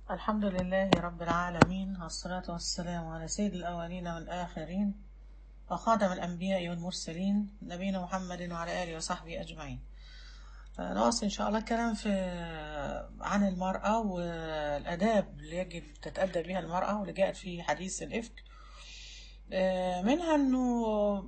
الحمد لله رب العالمين والصلاة والسلام على سيد الأولين والآخرين وخاتم الأنبياء والمرسلين نبينا محمد وعلى آله وصحبه أجمعين نواصل إن شاء الله الكلام في عن المرأة والآداب اللي يجب تتأدب بها المرأة واللي جاءت في حديث الإفك منها أنه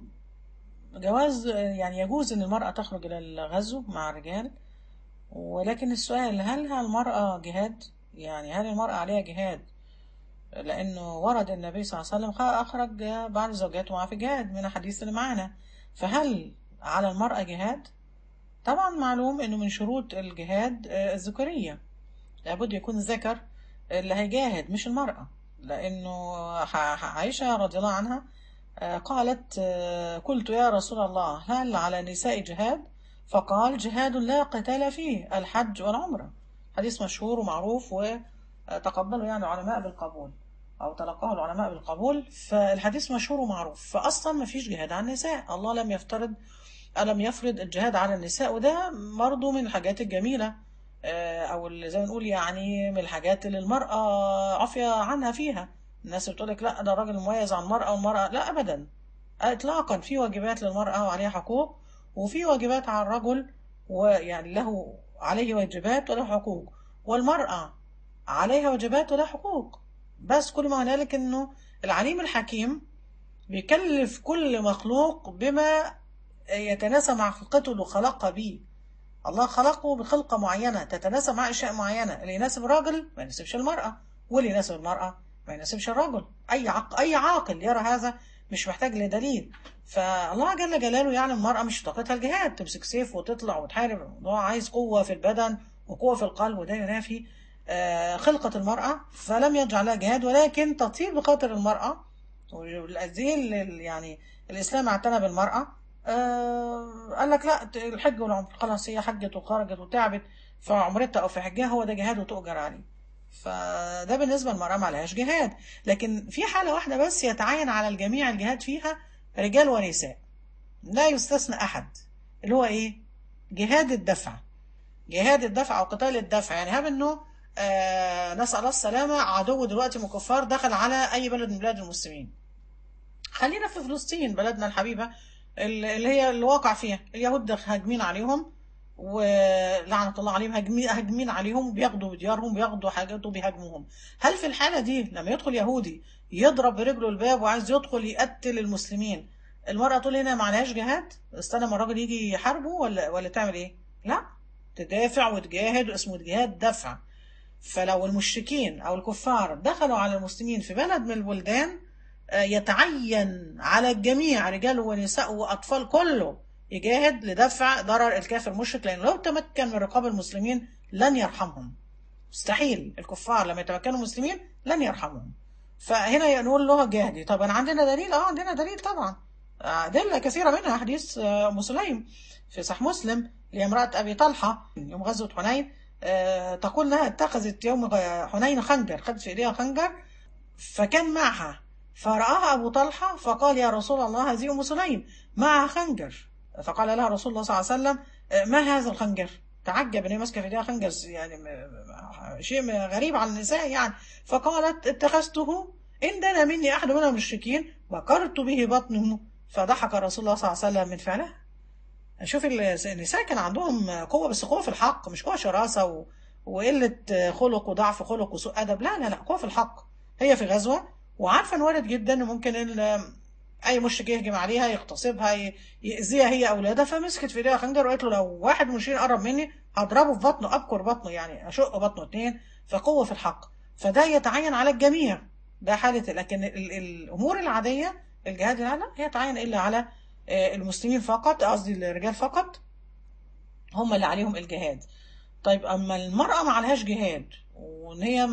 جواز يعني يجوز أن المرأة تخرج إلى الغزو مع الرجال ولكن السؤال هل المرأة جهاد؟ يعني هل المرأة عليها جهاد لأنه ورد النبي صلى الله عليه وسلم أخرج بعض زوجاته معه في جهاد من الحديث اللي معانا فهل على المرأة جهاد؟ طبعا معلوم أنه من شروط الجهاد الذكورية لابد يكون الذكر اللي هيجاهد مش المرأة لأنه عائشة رضي الله عنها قالت قلت يا رسول الله هل على النساء جهاد؟ فقال جهاد لا قتال فيه الحج والعمره حديث مشهور ومعروف وتقبله يعني العلماء بالقبول أو تلقاه العلماء بالقبول فالحديث مشهور ومعروف فأصلا ما فيش جهاد على النساء الله لم يفترض ألم يفرض الجهاد على النساء وده برضه من الحاجات الجميلة أو زي ما نقول يعني من الحاجات اللي المرأة عافية عنها فيها الناس بتقول لك لا ده الراجل مميز عن المرأة والمرأة لا أبدا إطلاقا في واجبات للمرأة وعليها حقوق وفي واجبات على الرجل ويعني له عليه واجبات وله حقوق والمرأة عليها واجبات وله حقوق بس كل ما هنالك انه العليم الحكيم بيكلف كل مخلوق بما يتناسب مع خلقته اللي خلقها بيه الله خلقه بخلقة معينة تتناسب مع أشياء معينة اللي يناسب الراجل ما يناسبش المرأة واللي يناسب المرأة ما يناسبش الرجل أي عق... أي عاقل يرى هذا مش محتاج لدليل فالله جل جلاله يعني المرأة مش طاقتها الجهاد تمسك سيف وتطلع وتحارب الموضوع عايز قوة في البدن وقوة في القلب وده ينافي خلقة المرأة فلم يجعل لها جهاد ولكن تطيب بخاطر المرأة والأزيل يعني الإسلام اعتنى بالمرأة قال لك لا الحج والعمر خلاص هي حجت وخرجت وتعبت في عمرتها أو في حجها هو ده جهاد وتؤجر عليه فده بالنسبة للمرأة ما لهاش جهاد لكن في حالة واحدة بس يتعين على الجميع الجهاد فيها رجال ونساء لا يستثنى أحد اللي هو إيه جهاد الدفع جهاد الدفع أو قتال الدفع يعني هاب إنه آه نسأل الله السلامة عدو دلوقتي من كفار دخل على أي بلد من بلاد المسلمين خلينا في فلسطين بلدنا الحبيبة اللي هي الواقع فيها اليهود هاجمين عليهم ولعنة الله عليهم هاجمين عليهم وبياخدوا ديارهم بياخدوا حاجات وبيهاجموهم هل في الحالة دي لما يدخل يهودي يضرب برجله الباب وعايز يدخل يقتل المسلمين المرأة تقول هنا ما عليهاش جهاد استنى ما الراجل يجي يحاربه ولا ولا تعمل ايه لا تدافع وتجاهد واسمه جهاد دفع فلو المشركين او الكفار دخلوا على المسلمين في بلد من البلدان يتعين على الجميع رجال ونساء واطفال كله يجاهد لدفع ضرر الكافر المشرك لأنه لو تمكن من رقاب المسلمين لن يرحمهم مستحيل الكفار لما يتمكنوا المسلمين لن يرحمهم فهنا نقول له جاهدي طبعا عندنا دليل اه عندنا دليل طبعا أدلة كثيرة منها حديث أم سليم في صح مسلم لامرأة أبي طلحة يوم غزوة حنين أه تقول انها اتخذت يوم حنين خنجر خدت في ايديها خنجر فكان معها فرآها أبو طلحة فقال يا رسول الله هذه أم سليم معها خنجر فقال لها رسول الله صلى الله عليه وسلم ما هذا الخنجر تعجب ان هي ماسكه في ايديها خنجر يعني شيء غريب على النساء يعني فقالت اتخذته ان دنا مني احد من المشركين بكرت به بطنه فضحك رسول الله صلى الله عليه وسلم من فعلها شوف النساء كان عندهم قوه بس قوه في الحق مش قوه شراسه و... وقله خلق وضعف خلق وسوء ادب لا لا لا قوه في الحق هي في غزوه وعارفه ان وارد جدا ممكن اي مشرك يهجم عليها يغتصبها يأذيها هي اولادها فمسكت في ايديها خنجر وقالت له لو واحد من المشركين قرب مني هضربه في بطنه ابكر بطنه يعني اشق بطنه اتنين فقوه في الحق فده يتعين على الجميع ده حاله لكن ال الامور العاديه الجهاد لا هي تعين الا على المسلمين فقط قصدي الرجال فقط هم اللي عليهم الجهاد طيب اما المراه ما عليهاش جهاد وان هي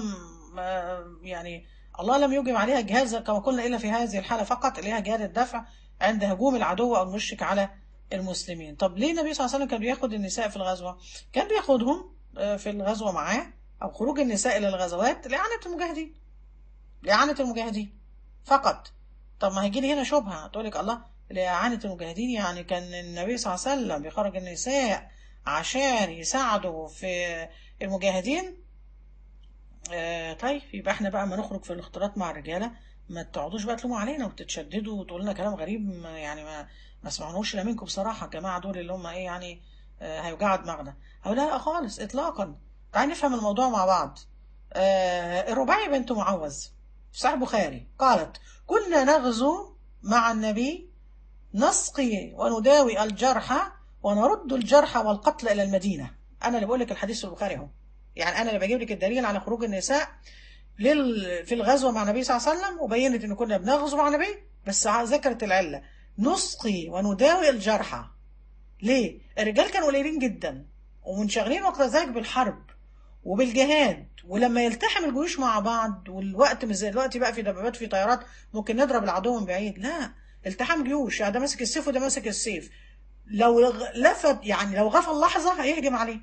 يعني الله لم يوجب عليها جهاد كما قلنا إلا في هذه الحالة فقط اللي هي جهاد الدفع عند هجوم العدو أو المشرك على المسلمين طب ليه النبي صلى الله عليه وسلم كان بياخد النساء في الغزوة كان بياخدهم في الغزوة معاه أو خروج النساء إلى الغزوات لإعانة المجاهدين لإعانة المجاهدين فقط طب ما هيجي لي هنا شبهة تقول لك الله لإعانة المجاهدين يعني كان النبي صلى الله عليه وسلم بيخرج النساء عشان يساعدوا في المجاهدين آه طيب يبقى احنا بقى ما نخرج في الاختلاط مع الرجاله ما تقعدوش بقى تلوموا علينا وتتشددوا وتقولوا لنا كلام غريب ما- يعني ما ما سمعناهوش لا منكم بصراحه الجماعه دول اللي هم ايه يعني آه هيوجعوا دماغنا او لا لا خالص اطلاقا تعالي نفهم الموضوع مع بعض آه الرباعي بنت معوذ في صحيح البخاري قالت كنا نغزو مع النبي نسقي ونداوي الجرحى ونرد الجرحى والقتل الى المدينه انا اللي بقول لك الحديث في البخاري اهو يعني انا اللي بجيب لك الدليل على خروج النساء لل... في الغزوه مع النبي صلى الله عليه وسلم وبينت ان كنا بنغزو مع النبي بس ع- ذكرت العله نسقي ونداوي الجرحى ليه؟ الرجال كانوا قليلين جدا ومنشغلين وقت ذلك بالحرب وبالجهاد ولما يلتحم الجيوش مع بعض والوقت مش زي دلوقتي بقى في دبابات في طيارات ممكن نضرب العدو من بعيد لا التحام جيوش يعني ده ماسك السيف وده ماسك السيف لو لغ- لفت يعني لو غفل لحظه هيهجم عليه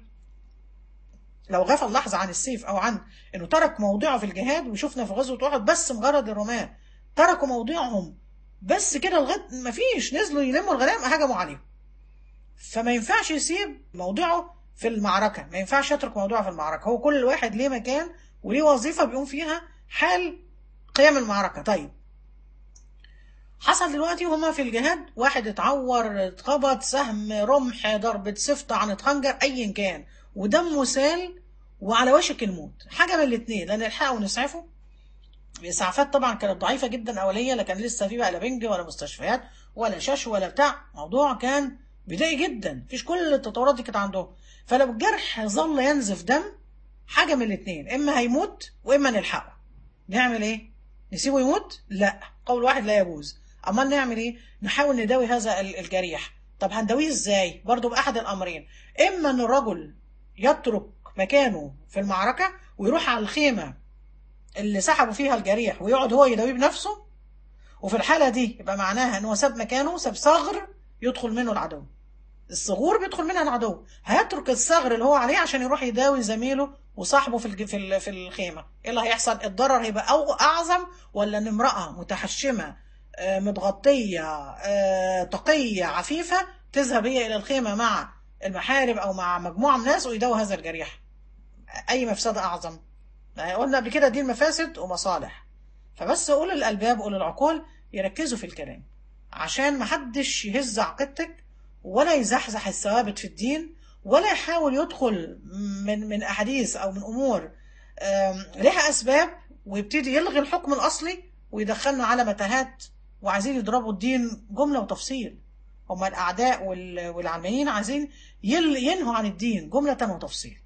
لو غفل لحظه عن السيف او عن انه ترك موضعه في الجهاد وشفنا في غزوه احد بس مجرد الرماة تركوا موضعهم بس كده لغايه ما فيش نزلوا يلموا الغنائم هجموا عليهم فما ينفعش يسيب موضعه في المعركة ما ينفعش يترك موضوعه في المعركة هو كل واحد ليه مكان وليه وظيفة بيقوم فيها حال قيام المعركة طيب حصل دلوقتي وهما في الجهاد واحد اتعور اتخبط سهم رمح ضربة سيف طعنة خنجر ايا كان ودمه سال وعلى وشك الموت حاجة من الاتنين لا نلحقه ونسعفه الاسعافات طبعا كانت ضعيفة جدا اولية لا كان لسه في بقى لا بنج ولا مستشفيات ولا شاش ولا بتاع موضوع كان بدائي جدا مفيش كل التطورات دي كانت عندهم فلو الجرح ظل ينزف دم حاجة من الاتنين اما هيموت واما نلحقه نعمل ايه نسيبه يموت لا قول واحد لا يجوز اما نعمل ايه نحاول نداوي هذا ال- الجريح طب هنداويه ازاي برضو باحد الامرين اما ان الرجل يترك مكانه في المعركة ويروح على الخيمة اللي سحبوا فيها الجريح ويقعد هو يداويه بنفسه وفي الحالة دي يبقى معناها ان هو ساب مكانه ساب ثغر يدخل منه العدو الصغور بيدخل منها العدو هيترك الثغر اللي هو عليه عشان يروح يداوي زميله وصاحبه في الج- في ال- في الخيمه ايه اللي هيحصل الضرر هيبقى أو اعظم ولا ان امراه متحشمه آه، متغطيه آه، تقيه عفيفه تذهب هي الى الخيمه مع المحارب او مع مجموعه من الناس ويداوي هذا الجريح اي مفسده اعظم قلنا قبل كده دي المفاسد ومصالح فبس اولي الالباب اولي العقول يركزوا في الكلام عشان محدش يهز عقيدتك ولا يزحزح الثوابت في الدين ولا يحاول يدخل من من احاديث او من امور آم، لها اسباب ويبتدي يلغي الحكم الاصلي ويدخلنا على متاهات وعايزين يضربوا الدين جمله وتفصيل هما الاعداء وال- والعلمانيين عايزين يل- ينهوا عن الدين جمله وتفصيل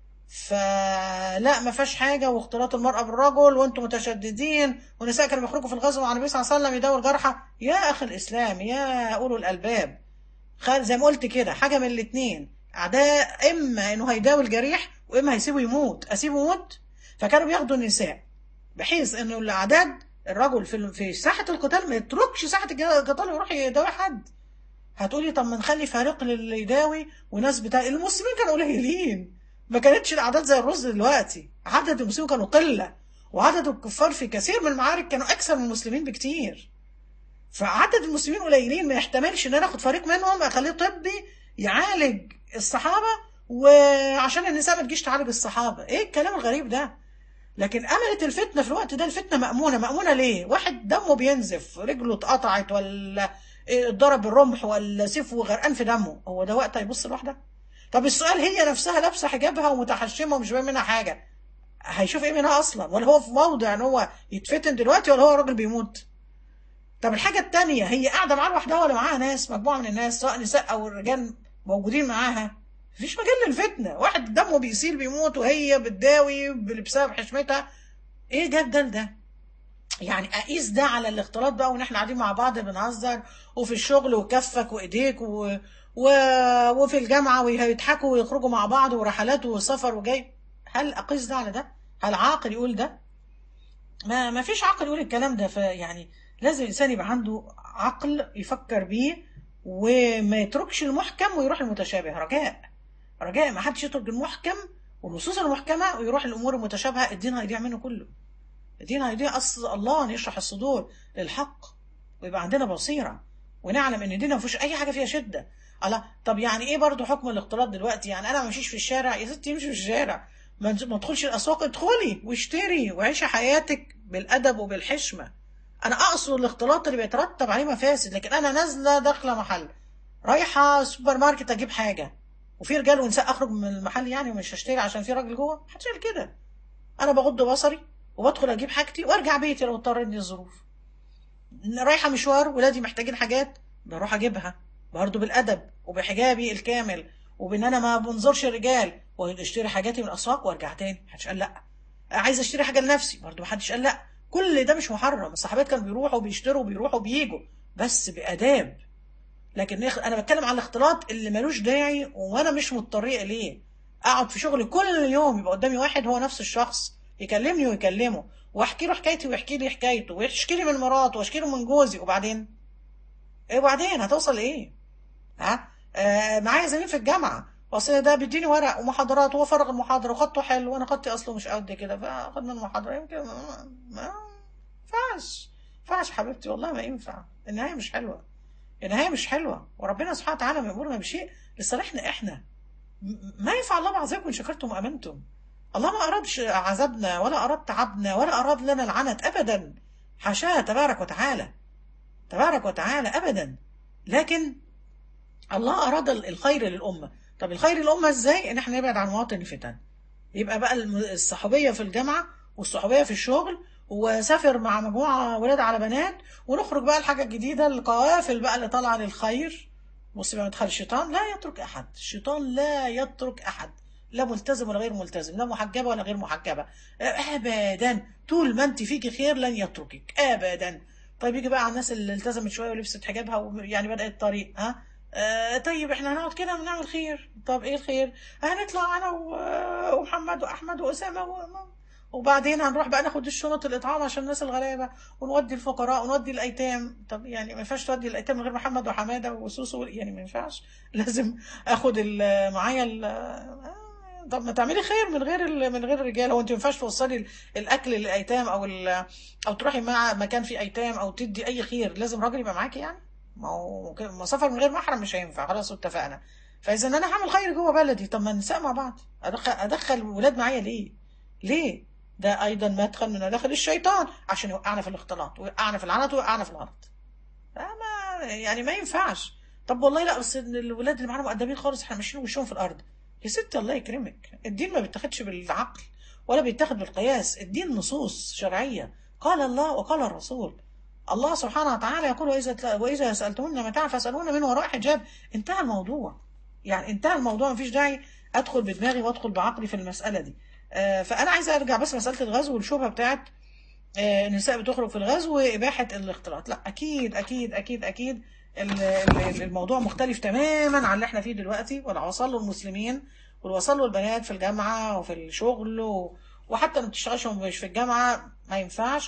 فلا ما فيهاش حاجه واختلاط المراه بالرجل وانتم متشددين والنساء كانوا بيخرجوا في الغزو مع النبي صلى الله عليه وسلم يداووا الجرحى يا اخي الاسلام يا اولو الالباب خال زي ما قلت كده حاجه من الاثنين اعداء اما انه هيداوي الجريح واما هيسيبه يموت اسيبه يموت فكانوا بياخدوا النساء بحيث انه الاعداد الرجل في في ساحه القتال ما يتركش ساحه الج- القتال ويروح يداوي حد هتقولي طب ما نخلي فريق للي يداوي وناس بتاع المسلمين كانوا قليلين ما كانتش الاعداد زي الرز دلوقتي عدد المسلمين كانوا قله وعدد الكفار في كثير من المعارك كانوا اكثر من المسلمين بكتير فعدد المسلمين قليلين ما يحتملش ان انا اخد فريق منهم اخليه طبي يعالج الصحابه وعشان النساء ما تجيش تعالج الصحابه ايه الكلام الغريب ده لكن امنت الفتنه في الوقت ده الفتنه مامونه مامونه ليه واحد دمه بينزف رجله اتقطعت ولا إيه اتضرب بالرمح ولا سيفه غرقان في دمه هو ده وقت هيبص لوحده طب السؤال هي نفسها لابسه حجابها ومتحشمه ومش باين منها حاجه هيشوف ايه منها اصلا ولا هو في موضع ان هو يتفتن دلوقتي ولا هو راجل بيموت طب الحاجة التانية هي قاعدة معاه لوحدها ولا معاها ناس مجموعة من الناس سواء نساء أو رجال موجودين معاها مفيش مجال للفتنة واحد دمه بيسيل بيموت وهي بتداوي بسبب حشمتها ايه جاب ده لده يعني اقيس ده على الاختلاط بقى وان احنا قاعدين مع بعض بنهزر وفي الشغل وكفك وايديك و... و... وفي الجامعة ويضحكوا ويخرجوا مع بعض ورحلات وسفر وجاي هل اقيس ده على ده هل عاقل يقول ده ما ما فيش عقل يقول الكلام ده فيعني لازم الانسان يبقى عنده عقل يفكر بيه وما يتركش المحكم ويروح المتشابه رجاء رجاء ما حدش يترك المحكم والنصوص المحكمه ويروح الامور المتشابهه الدين هيضيع منه كله الدين هيضيع اصل الله ان يشرح الصدور للحق ويبقى عندنا بصيره ونعلم ان ديننا ما فيهوش اي حاجه فيها شده الله طب يعني ايه برضو حكم الاختلاط دلوقتي يعني انا ما امشيش في الشارع يا ستي امشي في الشارع ما ما تدخلش الاسواق ادخلي واشتري وعيشي حياتك بالادب وبالحشمه انا اقصد الاختلاط اللي بيترتب عليه مفاسد لكن انا نازله داخله محل رايحه سوبر ماركت اجيب حاجه وفي رجال ونساء اخرج من المحل يعني ومش هشتري عشان في راجل جوه محدش قال كده انا بغض بصري وبدخل اجيب حاجتي وارجع بيتي لو اضطرتني الظروف رايحه مشوار ولادي محتاجين حاجات بروح اجيبها برضه بالادب وبحجابي الكامل وبان انا ما بنظرش الرجال واشتري حاجاتي من الاسواق وارجع تاني محدش قال لا عايز اشتري حاجه لنفسي برضه محدش قال لا كل ده مش محرم الصحابات كانوا بيروحوا بيشتروا بيروحوا بيجوا بس باداب لكن انا بتكلم على الاختلاط اللي ملوش داعي وانا مش مضطر اليه اقعد في شغلي كل يوم يبقى قدامي واحد هو نفس الشخص يكلمني ويكلمه واحكي له حكايتي ويحكي لي حكايته ويشكي لي من مراته واشكي له من جوزي وبعدين ايه وبعدين هتوصل ايه ها آه معايا زميل في الجامعه اصل ده بيديني ورق ومحاضرات وهو فرغ المحاضره وخطه حلو وانا خطي اصله مش قد كده فاخد من المحاضره يمكن ما ما ينفعش ينفعش حبيبتي والله ما ينفع النهايه مش حلوه النهايه مش حلوه وربنا سبحانه وتعالى بيامرنا بشيء لصالحنا احنا ما ينفع الله بعذابكم ان شكرتم وامنتم الله ما ارادش عذابنا ولا اراد تعبنا ولا اراد لنا العنت ابدا حاشاه تبارك وتعالى تبارك وتعالى ابدا لكن الله اراد الخير للامه طب الخير للامه ازاي ان احنا نبعد عن مواطن الفتن يبقى بقى الصحوبيه في الجامعه والصحوبيه في الشغل وسافر مع مجموعه ولاد على بنات ونخرج بقى الحاجه الجديده القوافل بقى اللي طالعه للخير بص بقى مدخل الشيطان لا يترك احد الشيطان لا يترك احد لا ملتزم ولا غير ملتزم لا محجبه ولا غير محجبه ابدا طول ما انت فيكي خير لن يتركك ابدا طيب يجي بقى على الناس اللي التزمت شويه ولبست حجابها ويعني بدات الطريق ها آه طيب احنا هنقعد كده ونعمل خير طب ايه الخير هنطلع انا ومحمد واحمد واسامه و... وبعدين هنروح بقى ناخد الشنط الاطعام عشان الناس الغلابه ونودي الفقراء ونودي الايتام طب يعني ما ينفعش تودي الايتام من غير محمد وحماده وسوسو يعني ما ينفعش لازم اخد معايا طب ما تعملي خير من غير من غير الرجال هو انت ما ينفعش توصلي الاكل للايتام او او تروحي مع مكان فيه ايتام او تدي اي خير لازم راجل يبقى معاكي يعني ما هو ما سفر من غير محرم مش هينفع خلاص اتفقنا فاذا انا هعمل خير جوه بلدي طب ما نساء مع بعض ادخل ادخل ولاد معايا ليه ليه ده ايضا مدخل من مداخل الشيطان عشان يوقعنا في الاختلاط ويوقعنا في العنت ويوقعنا في الغلط ما يعني ما ينفعش طب والله لا بس الولاد اللي معانا مؤدبين خالص احنا ماشيين وشهم في الارض يا ستي الله يكرمك الدين ما بيتاخدش بالعقل ولا بيتاخد بالقياس الدين نصوص شرعيه قال الله وقال الرسول الله سبحانه وتعالى يقول واذا واذا سالتمونا متاعا فاسالونا من وراء حجاب انتهى الموضوع يعني انتهى الموضوع مفيش داعي ادخل بدماغي وادخل بعقلي في المساله دي فانا عايزه ارجع بس مساله الغزو والشبهه بتاعت النساء بتخرج في الغزو واباحه الاختلاط لا اكيد اكيد اكيد اكيد الموضوع مختلف تماما عن اللي احنا فيه دلوقتي واللي وصل له المسلمين واللي وصل له البنات في الجامعه وفي الشغل وحتى ما بتشتغلش مش في الجامعه ما ينفعش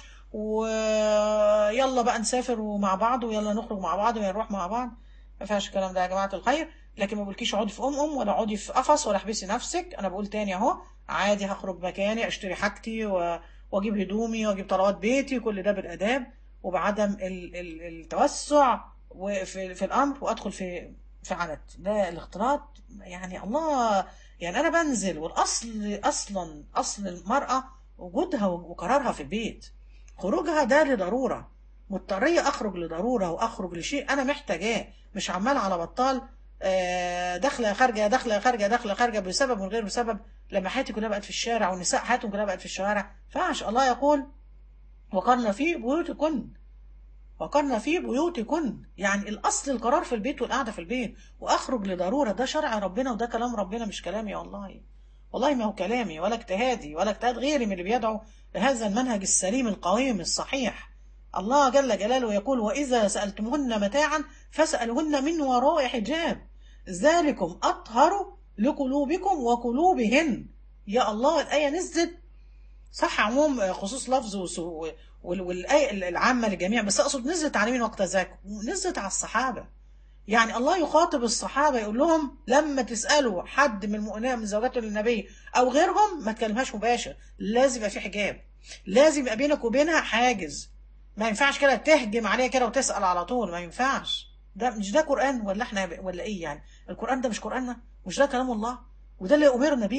ويلا بقى نسافر مع بعض ويلا نخرج مع بعض ونروح مع بعض ما فيهاش الكلام ده يا جماعه الخير لكن ما بقولكيش اقعدي في ام ام ولا اقعدي في قفص ولا احبسي نفسك انا بقول تاني اهو عادي هخرج مكاني اشتري حاجتي و... واجيب هدومي واجيب طلبات بيتي كل ده بالاداب وبعدم ال... ال... التوسع وفي في الامر وادخل في في عنت ده الاختلاط يعني الله يعني انا بنزل والاصل اصلا اصل المراه وجودها وقرارها في البيت خروجها ده لضروره مضطريه اخرج لضروره واخرج لشيء انا محتاجاه مش عمال على بطال داخله خارجه داخله خارجه داخله خارجه بسبب من غير بسبب لما حياتي كلها بقت في الشارع والنساء حياتهم كلها بقت في الشوارع فعش الله يقول وقرنا في بيوتكن وقرنا في بيوتكن يعني الاصل القرار في البيت والقعده في البيت واخرج لضروره ده شرع ربنا وده كلام ربنا مش كلامي والله والله ما هو كلامي ولا اجتهادي ولا اجتهاد غيري من اللي بيدعو لهذا المنهج السليم القويم الصحيح الله جل جلاله يقول وإذا سألتمهن متاعا فاسألهن من وراء حجاب ذلكم أطهر لقلوبكم وقلوبهن يا الله الآية نزلت صح عموم خصوص لفظ والآية العامة للجميع بس أقصد نزلت على مين وقت ذاك نزلت على الصحابة يعني الله يخاطب الصحابة يقول لهم لما تسألوا حد من المؤمنين من زوجات النبي أو غيرهم ما تكلمهاش مباشر لازم يبقى في حجاب لازم يبقى بينك وبينها حاجز ما ينفعش كده تهجم عليها كده وتسأل على طول ما ينفعش ده مش ده قرآن ولا احنا ولا ايه يعني القرآن ده مش قرآننا مش ده كلام الله وده اللي أمرنا بيه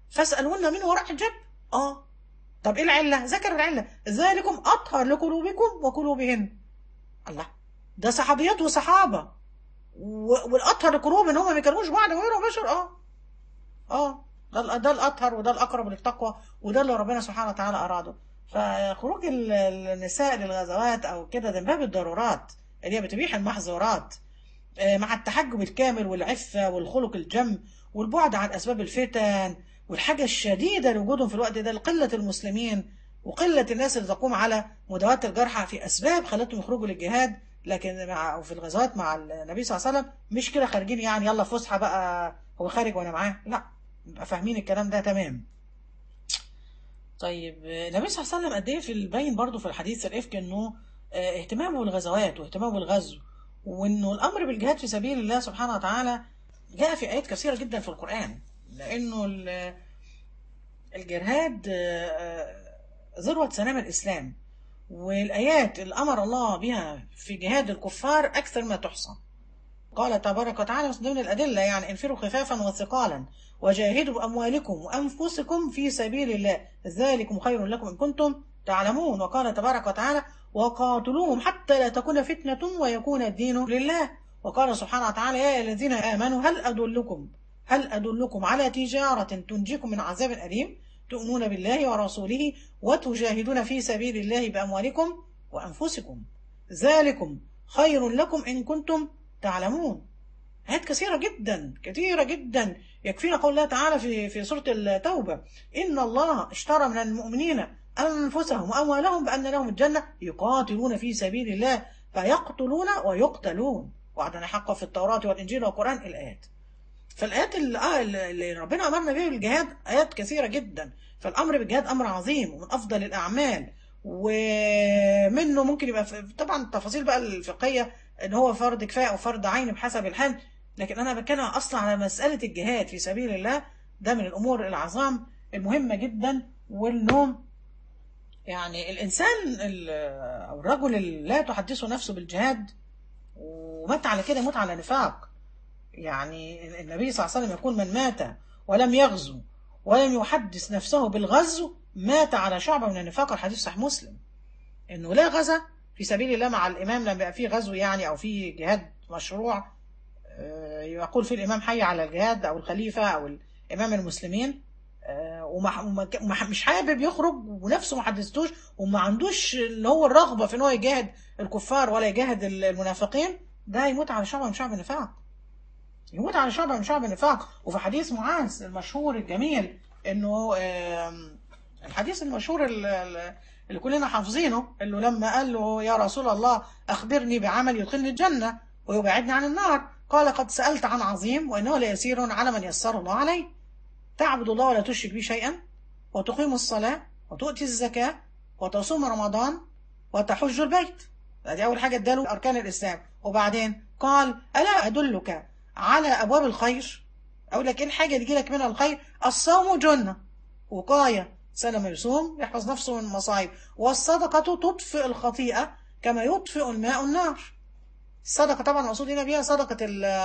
فاسألونا من وراء حجاب اه طب ايه العلة ذكر العلة ذلكم أطهر لقلوبكم وقلوبهن الله ده صحابيات وصحابة و- والأطهر لقلوب ان هم ما كانوش بعد غير بشر اه اه ده ال- ده الأطهر وده الأقرب للتقوى وده اللي ربنا سبحانه وتعالى أراده فخروج ال- النساء للغزوات أو كده ده من باب الضرورات اللي هي بتبيح المحظورات آه، مع التحجب الكامل والعفة والخلق الجم والبعد عن أسباب الفتن والحاجة الشديدة لوجودهم في الوقت ده لقلة المسلمين وقلة الناس اللي تقوم على مداواة الجرحى في أسباب خلتهم يخرجوا للجهاد لكن مع أو في الغزوات مع النبي صلى الله عليه وسلم مش كده خارجين يعني يلا فسحة بقى هو خارج وأنا معاه لا يبقى فاهمين الكلام ده تمام طيب آه، النبي صلى الله عليه وسلم قد ايه في البين برضه في الحديث الافك انه آه، اهتمامه بالغزوات واهتمامه بالغزو وانه الامر بالجهاد في سبيل الله سبحانه وتعالى جاء في ايات كثيره جدا في القران لانه ال- الجهاد آه، آه، ذروه سنام الاسلام والايات اللي امر الله بها في جهاد الكفار اكثر ما تحصى قال تبارك وتعالى من ضمن الأدلة يعني انفروا خفافا وثقالا وجاهدوا بأموالكم وأنفسكم في سبيل الله ذلكم خير لكم إن كنتم تعلمون وقال تبارك وتعالى وقاتلوهم حتى لا تكون فتنة ويكون الدين لله وقال سبحانه وتعالى يا أيها الذين آمنوا هل أدلكم هل أدلكم على تجارة تنجيكم من عذاب أليم تؤمنون بالله ورسوله وتجاهدون في سبيل الله بأموالكم وأنفسكم ذلكم خير لكم إن كنتم تعلمون آيات كثيرة جدا كثيرة جدا يكفينا قول الله تعالى في في سورة التوبة إن الله اشترى من المؤمنين أنفسهم وأموالهم بأن لهم الجنة يقاتلون في سبيل الله فيقتلون ويقتلون وعدنا حقا في التوراة والإنجيل والقرآن الآيات فالآيات اللي, آه اللي ربنا أمرنا بها بالجهاد آيات كثيرة جدا فالأمر بالجهاد أمر عظيم ومن أفضل الأعمال ومنه ممكن يبقى في- طبعا التفاصيل بقى الفقهية ان هو فرض كفايه او فرض عين بحسب الحال لكن انا بتكلم اصلا على مساله الجهاد في سبيل الله ده من الامور العظام المهمه جدا والنوم يعني الانسان ال- او الرجل اللي لا تحدثه نفسه بالجهاد ومات على كده موت على نفاق يعني النبي صلى الله عليه وسلم يقول من مات ولم يغزو ولم يحدث نفسه بالغزو مات على شعبة من النفاق الحديث صحيح مسلم انه لا غزا في سبيل الله مع الامام لما يبقى فيه غزو يعني او فيه جهاد مشروع آه، يقول فيه الامام حي على الجهاد او الخليفه او الامام المسلمين آه، وما وما- وما- مش حابب يخرج ونفسه ما حدثتوش وما عندوش اللي هو الرغبه في ان هو يجاهد الكفار ولا يجاهد المنافقين ده يموت على شعب من شعب النفاق يموت على شعب من شعب النفاق وفي حديث معاذ المشهور الجميل انه آم، الحديث المشهور ال- ال- اللي كلنا حافظينه انه لما قال له يا رسول الله اخبرني بعمل يدخلني الجنه ويبعدني عن النار قال قد سالت عن عظيم وانه ليسير على من يسر الله عليه تعبد الله ولا تشرك به شيئا وتقيم الصلاه وتؤتي الزكاه وتصوم رمضان وتحج البيت دي اول حاجه اداله اركان الاسلام وبعدين قال الا ادلك على ابواب الخير اقول لك ايه الحاجه اللي تجيلك منها الخير الصوم جنه وقايه سنة ما يصوم يحفظ نفسه من المصايب والصدقة تطفئ الخطيئة كما يطفئ الماء النار الصدقة طبعا المقصود هنا بيها صدقة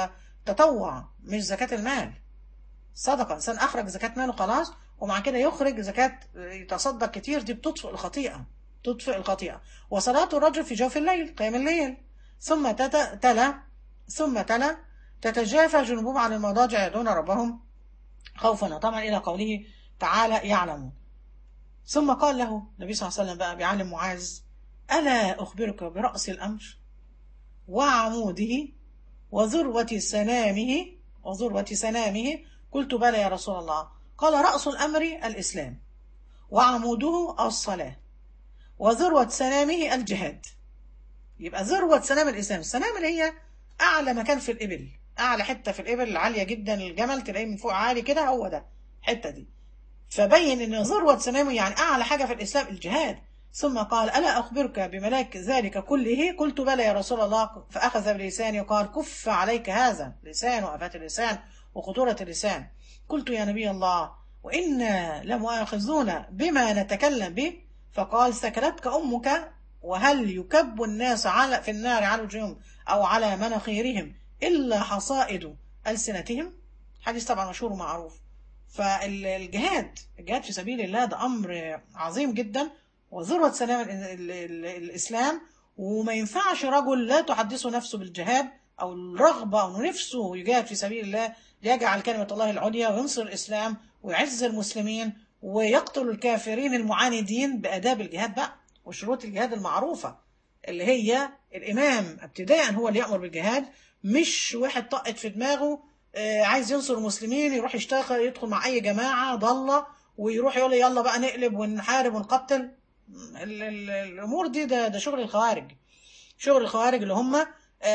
التطوع مش زكاة المال صدقة إنسان أخرج زكاة ماله خلاص ومع كده يخرج زكاة يتصدق كتير دي بتطفئ الخطيئة تطفئ الخطيئة وصلاة الرجل في جوف الليل قيام الليل ثم تت- تلا ثم تلا تتجافى جنوبهم عن المضاجع يدعون ربهم خوفا وطمعا إلى قوله تعالى يعلمون ثم قال له النبي صلى الله عليه وسلم بقى بيعلم معاذ ألا أخبرك برأس الأمر وعموده وذروة سنامه وذروة سنامه قلت بلى يا رسول الله قال رأس الأمر الإسلام وعموده الصلاة وذروة سنامه الجهاد يبقى ذروة سنام الإسلام السنام اللي هي أعلى مكان في الإبل أعلى حتة في الإبل العالية جدا الجمل تلاقيه من فوق عالي كده هو ده الحتة دي فبين ان ذروة سنامه يعني اعلى حاجة في الاسلام الجهاد ثم قال الا اخبرك بملاك ذلك كله قلت بلى يا رسول الله فاخذ بلساني وقال كف عليك هذا لسان وافات اللسان وخطورة اللسان قلت يا نبي الله وانا لمؤاخذون بما نتكلم به فقال سكلتك امك وهل يكب الناس على في النار على وجوههم او على مناخيرهم الا حصائد السنتهم حديث طبعا مشهور ومعروف فالجهاد الجهاد في سبيل الله ده امر عظيم جدا وذروه سلام ال- ال- ال- الاسلام وما ينفعش رجل لا تحدثه نفسه بالجهاد او الرغبه او نفسه يجاهد في سبيل الله ليجعل كلمه الله العليا وينصر الاسلام ويعز المسلمين ويقتل الكافرين المعاندين باداب الجهاد بقى وشروط الجهاد المعروفه اللي هي الامام ابتداء هو اللي يامر بالجهاد مش واحد طقت في دماغه آه، عايز ينصر المسلمين يروح يشتغل يدخل مع اي جماعه ضاله ويروح يقول يلا بقى نقلب ونحارب ونقتل ال- ال- الامور دي ده, ده شغل الخوارج شغل الخوارج اللي هم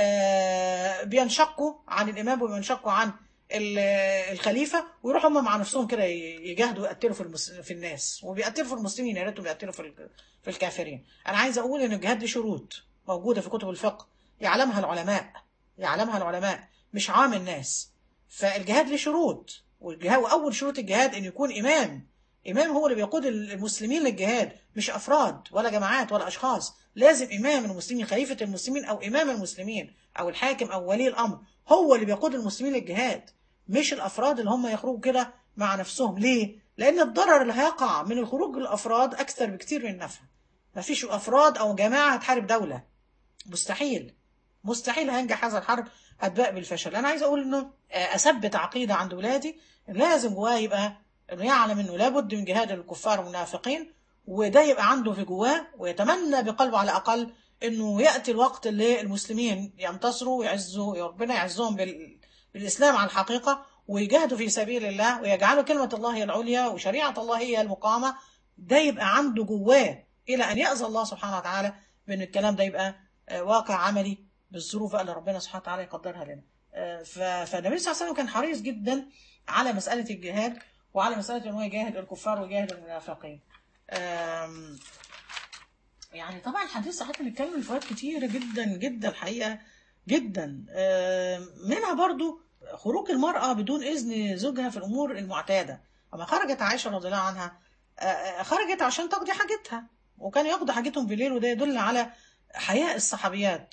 آه، بينشقوا عن الامام وبينشقوا عن ال- الخليفه ويروحوا هم مع نفسهم كده ي- يجاهدوا يقتلوا في المس... في الناس وبيقتلوا في المسلمين يا ريتهم بيقتلوا في ال- في الكافرين انا عايز اقول ان الجهاد دي شروط موجوده في كتب الفقه يعلمها العلماء يعلمها العلماء مش عام الناس فالجهاد له شروط والجهاد واول شروط الجهاد ان يكون امام امام هو اللي بيقود المسلمين للجهاد مش افراد ولا جماعات ولا اشخاص لازم امام المسلمين خليفه المسلمين او امام المسلمين او الحاكم او ولي الامر هو اللي بيقود المسلمين للجهاد مش الافراد اللي هم يخرجوا كده مع نفسهم ليه لان الضرر اللي هيقع من الخروج الافراد اكثر بكتير من النفع مفيش افراد او جماعه هتحارب دوله مستحيل مستحيل هينجح هذا الحرب هتباء بالفشل انا عايز اقول انه آه، اثبت عقيده عند ولادي إن لازم جواه يبقى انه يعلم انه لابد من جهاد الكفار والمنافقين وده يبقى عنده في جواه ويتمنى بقلبه على الاقل انه ياتي الوقت اللي المسلمين ينتصروا ويعزوا ربنا يعزهم بال... بالاسلام على الحقيقه ويجاهدوا في سبيل الله ويجعلوا كلمه الله هي العليا وشريعه الله هي المقامه ده يبقى عنده جواه الى ان ياذى الله سبحانه وتعالى بان الكلام ده يبقى آه، واقع عملي بالظروف بقى اللي ربنا سبحانه وتعالى يقدرها لنا آه، ف- فالنبي صلى الله عليه وسلم كان حريص جدا على مساله الجهاد وعلى مساله ان هو يجاهد الكفار ويجاهد المنافقين آم، يعني طبعا الحديث صحيح بنتكلم في فوائد كتيرة جدا جدا الحقيقة جدا آم، منها برضو خروج المرأة بدون إذن زوجها في الأمور المعتادة أما خرجت عائشة رضي الله عنها آه، آه، خرجت عشان تقضي حاجتها وكان يقضي حاجتهم بالليل وده يدل على حياء الصحابيات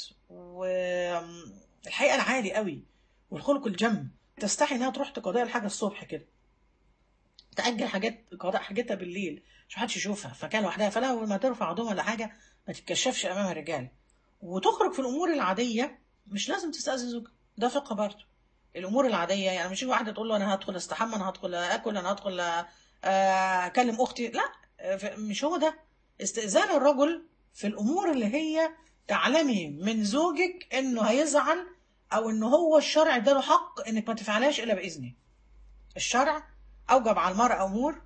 والحقيقة العالي قوي والخلق الجم تستحي انها تروح تقضي الحاجة الصبح كده تأجل حاجات قضاء حاجتها بالليل مش محدش يشوفها فكان لوحدها فلا ما ترفع عضوها ولا حاجة ما تتكشفش أمام الرجال وتخرج في الأمور العادية مش لازم تستأذن زوجها ده فقه برضه الأمور العادية يعني مش واحدة تقول له أنا هدخل أستحمى أنا هدخل أكل أنا هدخل آه، أكلم أختي لا آه، ف- مش هو ده استئذان الرجل في الأمور اللي هي تعلمي من زوجك إنه هيزعل أو إنه هو الشرع اداله حق إنك ما تفعلهاش إلا بإذنه الشرع أوجب على المرأة أمور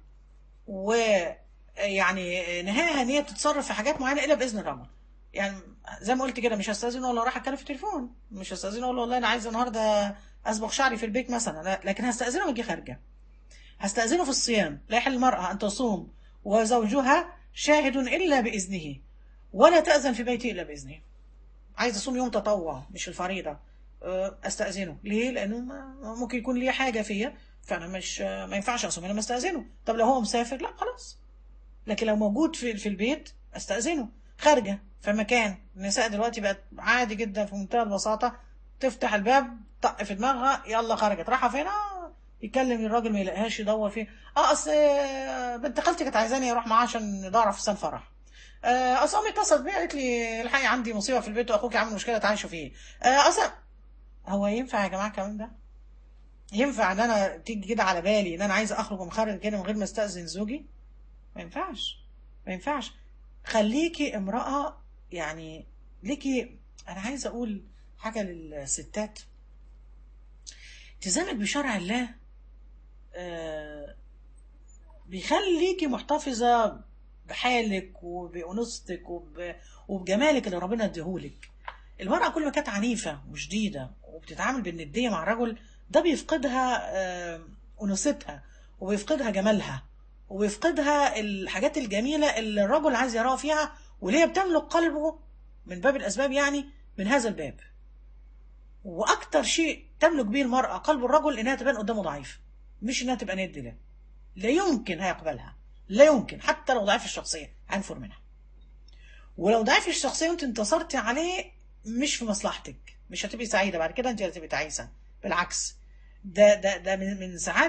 ويعني نهاها ان هي تتصرف في حاجات معينه الا باذن الرجل يعني زي ما قلت كده مش هستاذن ولا راح اتكلم في التليفون مش هستاذن اقول له والله انا عايز النهارده اصبغ شعري في البيت مثلا لا لكن هستاذنه واجي خارجه هستاذنه في الصيام لا يحل المراه ان تصوم وزوجها شاهد الا باذنه ولا تاذن في بيته الا باذنه عايز اصوم يوم تطوع مش الفريضه أه، استاذنه ليه لانه ما- ممكن يكون ليه حاجه فيا فانا مش ما ينفعش اصوم انا استاذنه طب لو هو مسافر لا خلاص لكن لو موجود في في البيت استاذنه خارجه في مكان النساء دلوقتي بقت عادي جدا في منتهى البساطه تفتح الباب طق في دماغها يلا خرجت رايحه فين اه يكلم الراجل ما يلاقيهاش يدور فين اه اصل آه، بنت خالتي كانت عايزاني اروح معاها عشان ندور على فستان فرح آه، اصل امي اتصلت بيا قالت لي الحقي عندي مصيبه في البيت واخوك عامل مشكله تعالي شوفيه آه، اصل هو ينفع يا جماعه الكلام ده ينفع ان انا تيجي كده على بالي ان انا عايزه اخرج ومخرج كده من غير ما استاذن زوجي ما ينفعش ما ينفعش خليكي امرأة يعني ليكي أنا عايزة أقول حاجة للستات التزامك بشرع الله آه، بيخليكي محتفظة بحالك وبأنوثتك وب- وبجمالك اللي ربنا اديهولك المرأة كل ما كانت عنيفة وشديدة وبتتعامل بالندية مع الرجل ده بيفقدها آه، أنوثتها وبيفقدها جمالها وبيفقدها الحاجات الجميلة اللي الرجل عايز يراها فيها واللي هي بتملك قلبه من باب الأسباب يعني من هذا الباب وأكتر شيء تملك به المرأة قلب الرجل إنها تبان قدامه ضعيف مش إنها تبقى ند له لا يمكن هيقبلها لا يمكن حتى لو ضعيف الشخصية هينفر منها ولو ضعيف الشخصية وانت انتصرتي عليه مش في مصلحتك مش هتبقي سعيدة بعد كده انت هتبقي تعيسة بالعكس ده ده ده من, من سعادة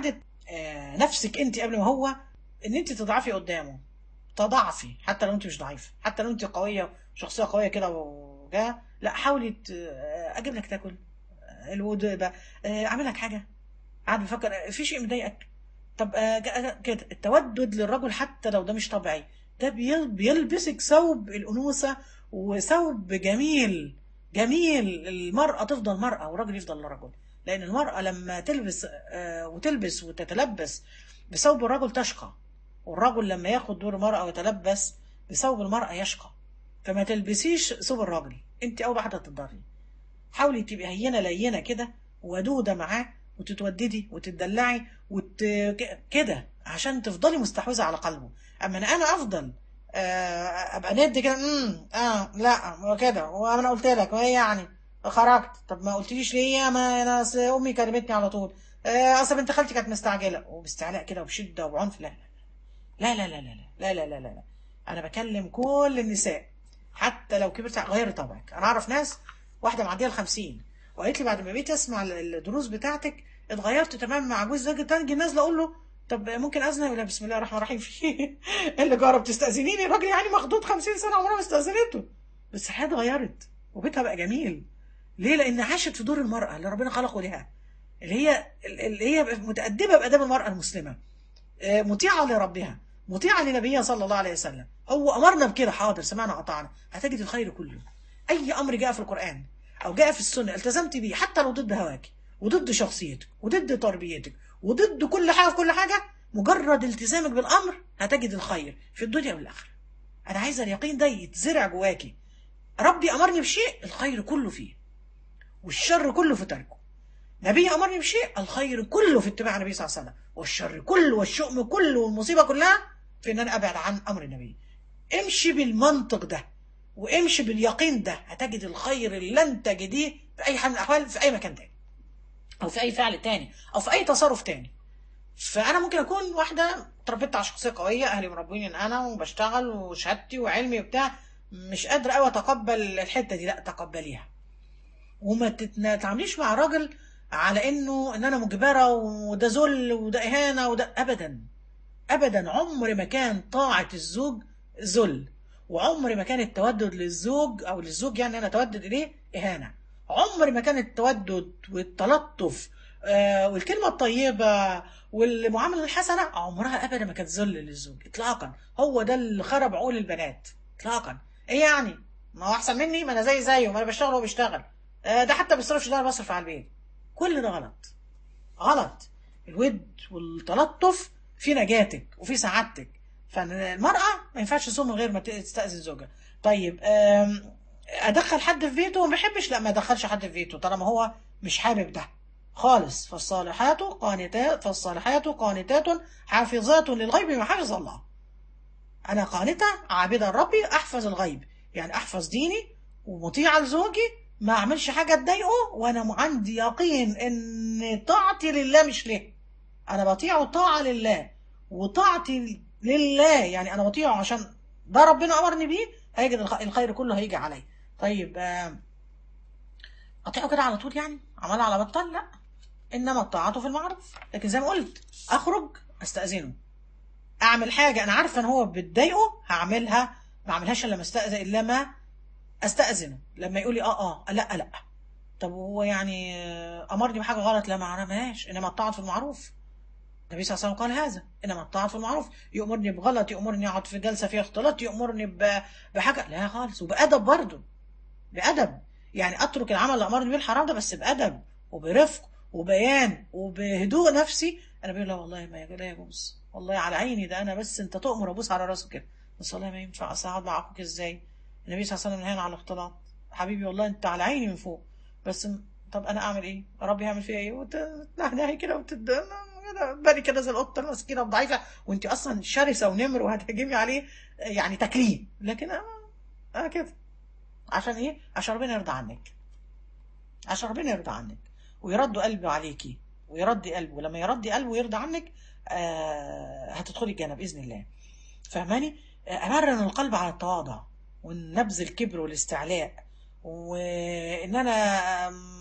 آه، نفسك انت قبل ما هو ان انت تضعفي قدامه تضعفي حتى لو انت مش ضعيفه حتى لو انت قويه شخصيه قويه كده وجا لا حاولي ت- آه، اجيب لك تاكل آه، الوضوء ده آه، اعمل لك حاجه قاعد بفكر آه، في شيء مضايقك طب آه، ج- كده التودد للرجل حتى لو ده مش طبيعي ده بيل- بيلبسك ثوب الانوثه وثوب جميل جميل المرأة تفضل مرأة والراجل يفضل رجل لأن المرأة لما تلبس آه، وتلبس وتتلبس بثوب الرجل تشقى والرجل لما ياخد دور المرأة ويتلبس بثوب المرأة يشقى فما تلبسيش ثوب الراجل انت أول واحدة تتضري حاولي تبقي هينة لينة كده ودودة معاه وتتوددي وتدلعي وت... ك- كده عشان تفضلي مستحوذة على قلبه اما انا انا افضل آه، ابقى ند كده امم اه لا كده وانا قلت لك وهي يعني خرجت طب ما قلتليش ليه ما انا أصل امي كلمتني على طول آه، اصل بنت خالتي كانت مستعجله وباستعلاء كده وبشده وبعنف لا لا لا لا لا لا لا لا لا لا لا انا بكلم كل النساء حتى لو كبرت غير طبعك انا اعرف ناس واحده معديه ال 50 وقالت لي بعد ما بقيت اسمع ال- الدروس بتاعتك اتغيرت تماما مع جوز زوجي تاني نازله اقول له طب ممكن اذن ولا بسم الله الرحمن الرحيم في إيه اللي جرب تستاذنيني الراجل يعني مخضوض 50 سنه عمرها ما استاذنته بس الحياه اتغيرت وبيتها بقى جميل ليه لان عاشت في دور المراه اللي ربنا خلقه لها اللي هي اللي هي متادبه باداب المراه المسلمه آه، مطيعه لربها مطيعه لنبيها صلى الله عليه وسلم هو امرنا بكده حاضر سمعنا قطعنا هتجد الخير كله اي امر جاء في القران او جاء في السنه التزمت بيه حتى لو ضد هواك وضد شخصيتك وضد تربيتك وضد كل حاجه في كل حاجه مجرد التزامك بالامر هتجد الخير في الدنيا والاخره انا عايزه اليقين ده يتزرع جواكي ربي امرني بشيء الخير كله فيه والشر كله في تركه نبي امرني بشيء الخير كله في اتباع النبي صلى الله عليه وسلم والشر كله والشؤم كله والمصيبه كلها في ان انا ابعد عن امر النبي امشي بالمنطق ده وامشي باليقين ده هتجد الخير اللي لن تجديه في اي حال من الاحوال في اي مكان تاني او في اي فعل تاني او في اي تصرف تاني فانا ممكن اكون واحده اتربيت على شخصيه قويه اهلي مربيني ان انا وبشتغل وشهادتي وعلمي وبتاع مش قادره قوي اتقبل الحته دي لا تقبليها وما تتعامليش مع راجل على انه ان انا مجبره وده ذل وده اهانه وده ابدا ابدا عمر ما كان طاعه الزوج ذل وعمر ما كان التودد للزوج او للزوج يعني انا اتودد اليه اهانه عمر ما كان التودد والتلطف آه والكلمه الطيبه والمعامله الحسنه عمرها ابدا ما كانت ذل للزوج اطلاقا هو ده اللي خرب عقول البنات اطلاقا ايه يعني ما هو احسن مني ما انا زي زيه ما انا بشتغل وهو بيشتغل آه ده حتى بيصرفش ده انا بصرف على البيت كل ده غلط غلط الود والتلطف في نجاتك وفي سعادتك فالمرأة ما ينفعش تصوم من غير ما تستأذن زوجها طيب آم، أدخل حد في بيته وما بيحبش لا ما أدخلش حد في بيته طالما هو مش حابب ده خالص فالصالحات قانتات فالصالحات قانتات حافظات للغيب بما حفظ الله أنا قانتة عابدة ربي أحفظ الغيب يعني أحفظ ديني ومطيعة لزوجي ما أعملش حاجة تضايقه وأنا عندي يقين إن طاعتي لله مش ليه أنا بطيعه طاعة لله وطاعتي لله يعني أنا بطيعه عشان ده ربنا أمرني بيه هيجد الخ- الخير كله هيجي علي طيب آم، أطيعه كده على طول يعني عمال على بطال لا إنما الطاعة في المعروف لكن زي ما قلت أخرج أستأذنه اعمل حاجه انا عارفه ان هو بتضايقه هعملها ما اعملهاش الا لما استاذن الا ما استاذنه لما يقول لي اه اه لا لا طب هو يعني آه، امرني بحاجه غلط لا ما عملهاش انما الطاعه في المعروف النبي صلى الله عليه وسلم قال هذا انما الطاعه في المعروف يامرني بغلط يامرني اقعد في جلسه فيها اختلاط يامرني ب- بحاجه لا خالص وبادب برضه بادب يعني اترك العمل اللي امرني بيه الحرام ده بس بادب وبرفق وبيان وبهدوء نفسي انا بقول لا والله ما يجوز لا يجوز والله على عيني ده انا بس انت تؤمر ابوس على راسه كده بس والله ما ينفع اصل اقعد مع اخوك ازاي النبي صلى الله عليه وسلم نهانا عن الاختلاط حبيبي والله انت على عيني من فوق بس م- طب انا اعمل ايه ربي يعمل فيها ايه وتنهنهي كده وتد كده بالي كده زي القطه المسكينه الضعيفه وانت اصلا شرسه ونمر وهتهجمي عليه يعني تاكليه لكن انا انا كده عشان ايه عشان ربنا يرضى عنك عشان ربنا يرضى عنك ويرد قلبه عليكي ويرضي قلبه لما يرضي قلبه ويرضى عنك آه هتدخلي الجنة بإذن الله فهماني آه، أمرن القلب على التواضع والنبذ الكبر والاستعلاء وإن أنا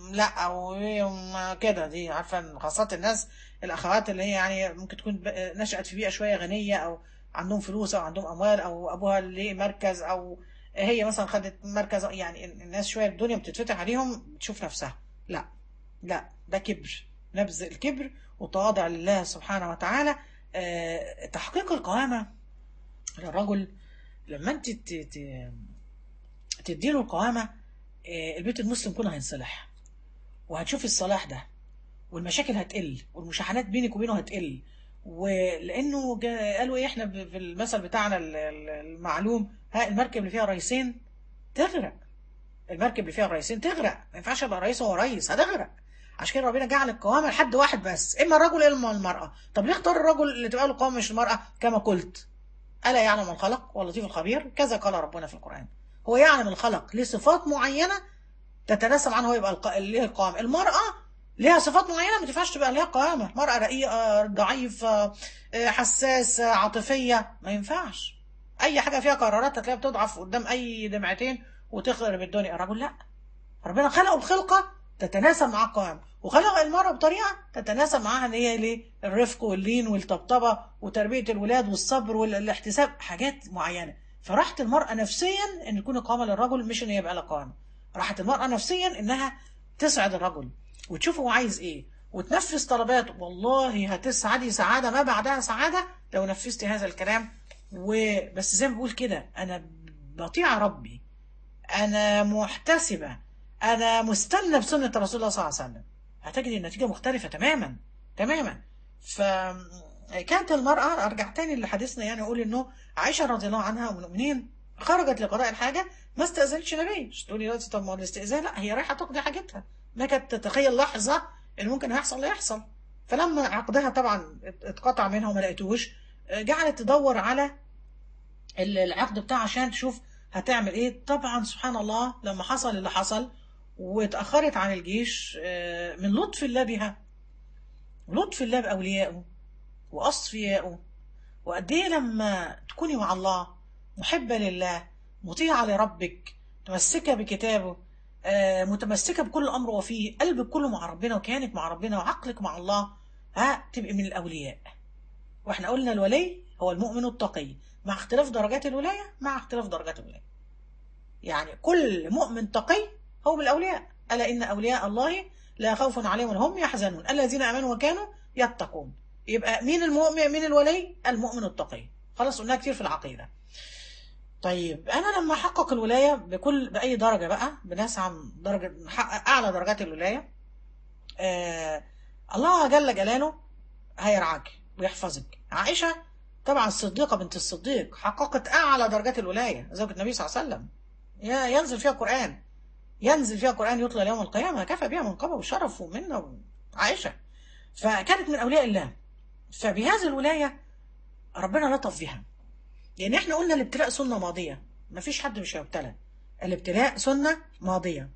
لا او ما كده دي عارفه خاصه الناس الاخوات اللي هي يعني ممكن تكون ب- نشأت في بيئه شويه غنيه او عندهم فلوس او عندهم اموال او ابوها ليه مركز او هي مثلا خدت مركز يعني الناس شويه الدنيا بتتفتح عليهم بتشوف نفسها لا لا ده كبر نبذ الكبر وتواضع لله سبحانه وتعالى آه، تحقيق القوامه للرجل لما انت ت- ت- تديله القوامه آه، البيت المسلم كله هينصلح وهتشوف الصلاح ده والمشاكل هتقل والمشاحنات بينك وبينه هتقل ولانه جا- قالوا ايه احنا ب- في المثل بتاعنا ال- ال- المعلوم ها المركب اللي فيها رئيسين تغرق المركب اللي فيها رئيسين تغرق ما ينفعش ابقى رئيس هو رئيس هتغرق عشان كده ربنا جعل القوامه لحد واحد بس اما الرجل اما المراه طب ليه اختار الرجل اللي تبقى له قوامه مش المراه كما قلت الا يعلم الخلق واللطيف الخبير كذا قال ربنا في القران هو يعلم الخلق ليه صفات معينه تتناسب عنه هو يبقى الق... ليه القوامة المرأة ليها صفات معينة ما تنفعش تبقى ليها قوامة مرأة رقيقة ضعيفة آه، حساسة عاطفية ما ينفعش أي حاجة فيها قرارات هتلاقيها بتضعف قدام أي دمعتين وتخرب الدنيا الرجل لا ربنا خلقه الخلقة تتناسب مع القوامة وخلق المرأة بطريقة تتناسب معاها ان هي ليه الرفق واللين والطبطبة وتربية الولاد والصبر والاحتساب حاجات معينة فراحت المرأة نفسيا ان يكون القوامة للرجل مش ان هي يبقى لها قوامة راحت المرأة نفسيا انها تسعد الرجل وتشوف هو عايز ايه وتنفذ طلباته والله هتسعدي سعادة ما بعدها سعادة لو نفذتي هذا الكلام وبس زي ما بقول كده انا بطيع ربي انا محتسبة انا مستنى بسنة رسول الله صلى الله عليه وسلم هتجد النتيجة مختلفة تماما تماما فكانت المرأة ارجع تاني لحديثنا يعني اقول انه عائشة رضي الله عنها والمؤمنين خرجت لقضاء الحاجة ما استأذنتش نبي مش تقولي دلوقتي طب ما هو الاستئذان لا هي رايحة تقضي حاجتها ما كانت تتخيل لحظة ان ممكن هيحصل لا يحصل فلما عقدها طبعا اتقطع منها وما لقيتوش جعلت تدور على العقد بتاعها عشان تشوف هتعمل ايه طبعا سبحان الله لما حصل اللي حصل واتأخرت عن الجيش آه، من لطف الله بها لطف الله بأوليائه وأصفيائه وقد ايه لما تكوني مع الله محبة لله مطيعة لربك متمسكة بكتابه آه، متمسكة بكل أمر وفيه قلبك كله مع ربنا وكيانك مع ربنا وعقلك مع الله ها تبقي من الأولياء واحنا قلنا الولي هو المؤمن التقي مع اختلاف درجات الولاية مع اختلاف درجات الولاية يعني كل مؤمن تقي هو من الأولياء ألا إن أولياء الله لا خوف عليهم ولا هم يحزنون الذين آمنوا وكانوا يتقون يبقى مين المؤمن مين الولي المؤمن التقي خلاص قلناها كتير في العقيدة طيب أنا لما أحقق الولاية بكل بأي درجة بقى بنسعى درجة نحقق أعلى درجات الولاية آه الله جل جلاله هيرعاك ويحفظك عائشة طبعا الصديقة بنت الصديق حققت أعلى درجات الولاية زوجة النبي صلى الله عليه وسلم يا- ينزل فيها قرآن ينزل فيها قرآن يطلع يوم القيامة كفى بها منقبة وشرف ومنة عائشة فكانت من أولياء الله فبهذه الولاية ربنا لطف بها يعني احنا قلنا الابتلاء سنة ماضية مفيش حد مش هيبتلى الابتلاء سنة ماضية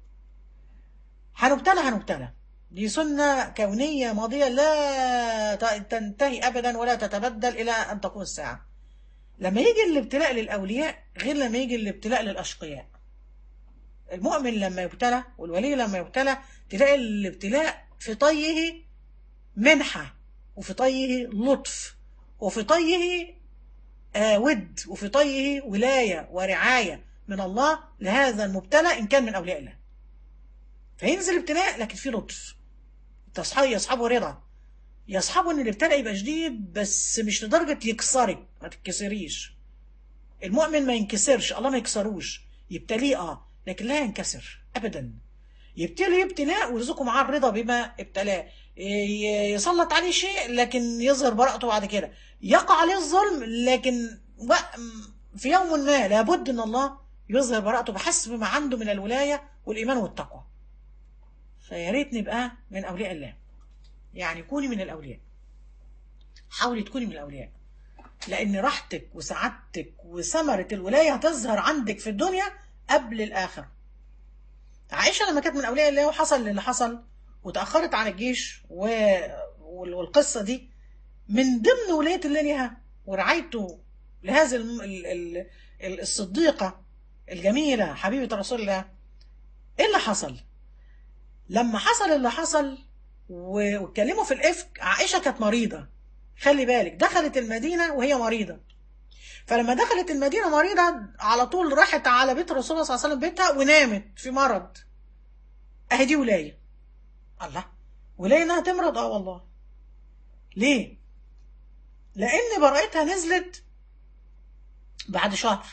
هنبتلى هنبتلى دي سنة كونية ماضية لا ت- تنتهي أبدا ولا تتبدل إلى أن تقوم الساعة لما يجي الابتلاء للأولياء غير لما يجي الابتلاء للأشقياء المؤمن لما يبتلى والولي لما يبتلى تلاقي الابتلاء في طيه منحة وفي طيه لطف وفي طيه آه ود وفي طيه ولاية ورعاية من الله لهذا المبتلى إن كان من أولياء الله فينزل ابتلاء لكن في لطف تصحى يصحبه رضا يصحبه ان الابتلاء يبقى شديد بس مش لدرجة يكسرك ما تتكسريش المؤمن ما ينكسرش الله ما يكسروش يبتليه اه لكن لا ينكسر ابدا يبتلي ابتلاء ويرزقه معاه الرضا بما ابتلاه ي- يسلط عليه شيء لكن يظهر براءته بعد كده يقع عليه الظلم لكن و- في يوم ما لابد ان الله يظهر براءته بحسب ما عنده من الولاية والإيمان والتقوى فيا ريت نبقى من أولياء الله يعني كوني من الأولياء حاولي تكوني من الأولياء لأن راحتك وسعادتك وثمرة الولاية هتظهر عندك في الدنيا قبل الآخرة عائشة لما كانت من أولياء الله وحصل اللي حصل وتأخرت عن الجيش و... وال- والقصة دي من ضمن ولاية الله لها ورعايته لهذه الم... ال... ال... ال- الصديقة الجميلة حبيبة رسول الله ايه اللي حصل؟ لما حصل اللي حصل و- واتكلموا في الافك عائشه كانت مريضه خلي بالك دخلت المدينه وهي مريضه فلما دخلت المدينه مريضه على طول راحت على بيت الرسول صلى الله عليه وسلم بيتها ونامت في مرض اهي دي ولايه الله ولايه انها تمرض اه والله ليه لان براءتها نزلت بعد شهر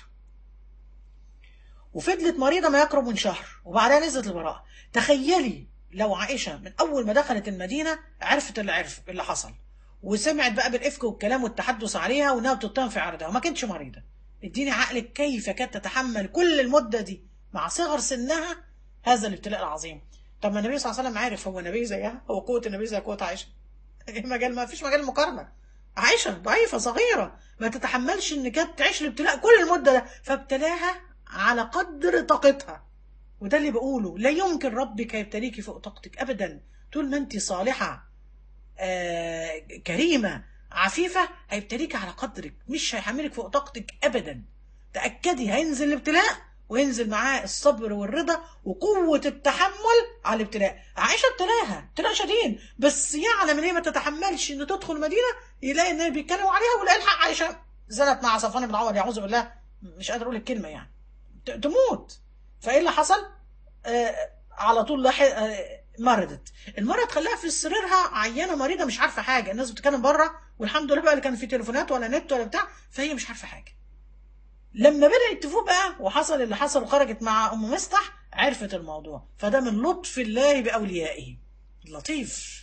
وفضلت مريضة ما يقرب من شهر وبعدها نزلت البراءة تخيلي لو عائشة من أول ما دخلت المدينة عرفت اللي عرف اللي حصل وسمعت بقى بالإفك والكلام والتحدث عليها وإنها بتتهم في عرضها وما كانتش مريضة اديني عقلك كيف كانت تتحمل كل المدة دي مع صغر سنها هذا الابتلاء العظيم طب ما النبي صلى الله عليه وسلم عارف هو النبي زيها هو قوة النبي زي قوة عائشة إيه مجال ما فيش مجال مقارنة عائشة ضعيفة صغيرة ما تتحملش ان كانت تعيش الابتلاء كل المدة ده فابتلاها على قدر طاقتها وده اللي بقوله لا يمكن ربك يبتليكي فوق طاقتك ابدا طول ما انت صالحة آه كريمة عفيفة هيبتليك على قدرك مش هيحملك فوق طاقتك ابدا تأكدي هينزل الابتلاء وينزل معاه الصبر والرضا وقوة التحمل على الابتلاء عائشة ابتلاها ابتلاء شديد بس يعلم ان هي ما تتحملش ان تدخل المدينة يلاقي ان بيتكلموا عليها ولا الحق عائشة زنت مع صفوان بن عمر يعوذ بالله مش قادر اقول الكلمة يعني ت- تموت فايه اللي حصل آه على طول لح... آه مرضت المرض خلاها في سريرها عيانه مريضه مش عارفه حاجه الناس بتتكلم بره والحمد لله بقى اللي كان في تليفونات ولا نت ولا بتاع فهي مش عارفه حاجه لما بدأت تفوق بقى وحصل اللي حصل وخرجت مع أم مصطح عرفت الموضوع فده من لطف الله بأوليائه اللطيف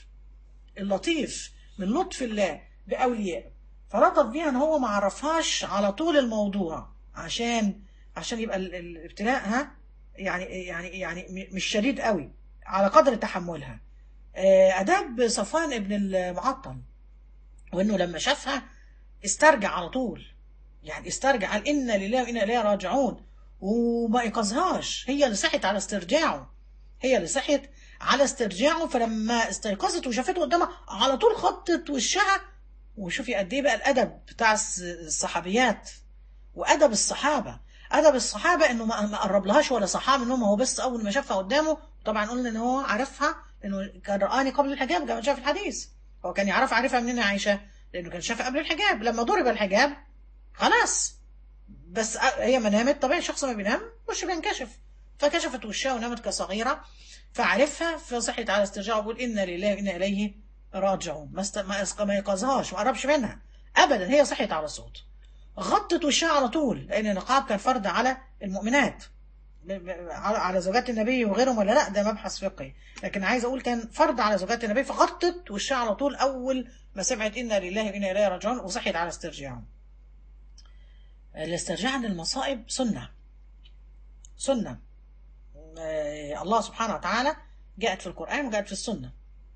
اللطيف من لطف الله بأوليائه فلطف بيها ان هو ما عرفهاش على طول الموضوع عشان عشان يبقى ال- ال- الابتلاء ها يعني يعني يعني م- مش شديد قوي على قدر تحملها آه، اداب صفوان ابن المعطل وانه لما شافها استرجع على طول يعني استرجع قال إنا لله وإنا إليه راجعون وما يقظهاش هي اللي صحت على استرجاعه هي اللي صحت على استرجاعه فلما استيقظت وشافته قدامها على طول خطت وشها وشوفي قد ايه بقى الادب بتاع الس- الصحابيات وادب الصحابه ادب الصحابه انه ما ما قربلهاش ولا صحاه منهم هو بس اول ما شافها قدامه طبعا قلنا ان هو عرفها لانه كان رآني قبل الحجاب كما جاء في الحديث هو كان يعرف عارفها منين يا عائشه لانه كان شافها قبل الحجاب لما ضرب الحجاب خلاص بس هي ما نامت طبيعي الشخص ما بينام وش بينكشف فكشفت وشها ونامت كصغيرة فعرفها فصحت على استرجاع وقول إنا لله وإنا إليه راجعون ما است... ما, أسق... ما يقظهاش ما قربش منها أبدا هي صحت على صوت غطت وشها على طول لأن النقاب كان فرض على المؤمنات ب- ب- على على زوجات النبي وغيرهم ولا لا ده مبحث فقهي لكن عايز اقول كان فرض على زوجات النبي فغطت وشها على طول اول ما سمعت انا لله وانا اليه راجعون وصحت على استرجاعهم الاسترجاع عن المصائب سنة سنة آه، الله سبحانه وتعالى جاءت في القرآن وجاءت في السنة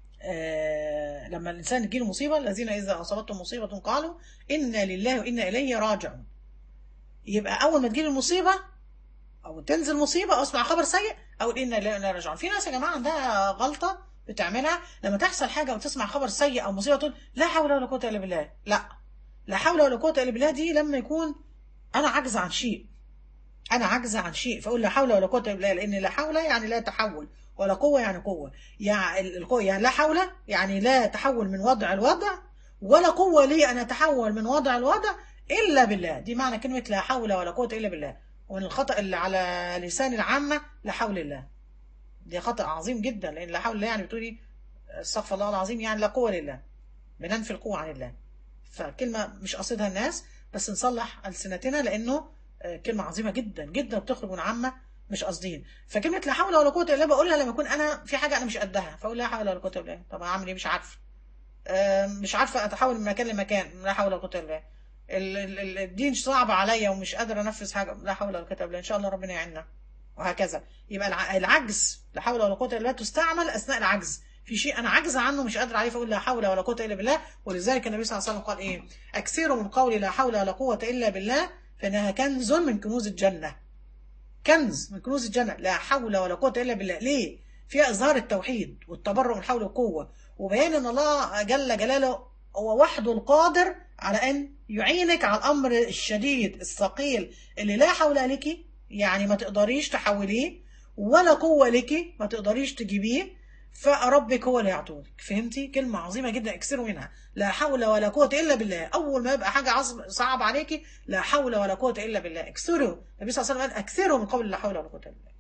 آه، لما الإنسان تجيله مصيبة الذين إذا أصابتهم مصيبة قالوا إنا لله وإنا إليه راجعون يبقى أول ما تجيلي المصيبة أو تنزل مصيبة أو أسمع خبر سيء أو إنا لله وإنا إليه راجعون في ناس يا جماعة عندها غلطة بتعملها لما تحصل حاجة وتسمع خبر سيء أو مصيبة تقول لا حول ولا قوة إلا بالله لا لا حول ولا قوة إلا بالله دي لما يكون انا عجز عن شيء انا عجز عن شيء فاقول لا حول ولا قوه الا بالله لان لا حول يعني لا تحول ولا قوه يعني قوه يعني القوه يعني لا حول يعني لا تحول من وضع الوضع ولا قوه لي ان اتحول من وضع الوضع الا بالله دي معنى كلمه لا حول ولا قوه الا بالله ومن الخطا اللي على لسان العامه لا حول الله دي خطا عظيم جدا لان لا حول الله يعني بتقولي استغفر الله العظيم يعني لا قوه لله بننفي القوه عن الله فكلمه مش قصدها الناس بس نصلح ألسنتنا لأنه آه، كلمة عظيمة جدا جدا بتخرج من عامة مش قاصدين فكلمة لا حول ولا قوة إلا بالله بقولها لما أكون أنا في حاجة أنا مش قدها فأقول لا حول ولا قوة إلا بالله طب أعمل إيه مش عارفة آه، مش عارفة أتحول من مكان لمكان لا حول ولا قوة إلا بالله ال- ال- ال- الدين صعب عليا ومش قادر أنفذ حاجة لا حول ولا قوة إلا بالله إن شاء الله ربنا يعيننا وهكذا يبقى الع- العجز لا حول ولا قوة إلا بالله تستعمل أثناء العجز في شيء انا عاجز عنه مش قادر عليه فاقول لا حول ولا قوه الا بالله ولذلك النبي صلى الله عليه وسلم قال ايه اكثروا من قولي لا حول ولا قوه الا بالله فانها كنز من كنوز الجنه كنز من كنوز الجنه لا حول ولا قوه الا بالله ليه فيها اظهار التوحيد والتبرع من حول القوه وبيان ان الله جل جلاله هو وحده القادر على ان يعينك على الامر الشديد الثقيل اللي لا حول لك يعني ما تقدريش تحوليه ولا قوه لك ما تقدريش تجيبيه فربك هو اللي يعطونك فهمتي كلمة عظيمة جدا اكسروا منها لا حول ولا قوة إلا بالله أول ما يبقى حاجة عظم صعب عليكي لا حول ولا قوة إلا بالله اكسروا النبي صلى الله عليه وسلم قال اكثروا من قول لا حول ولا قوة إلا بالله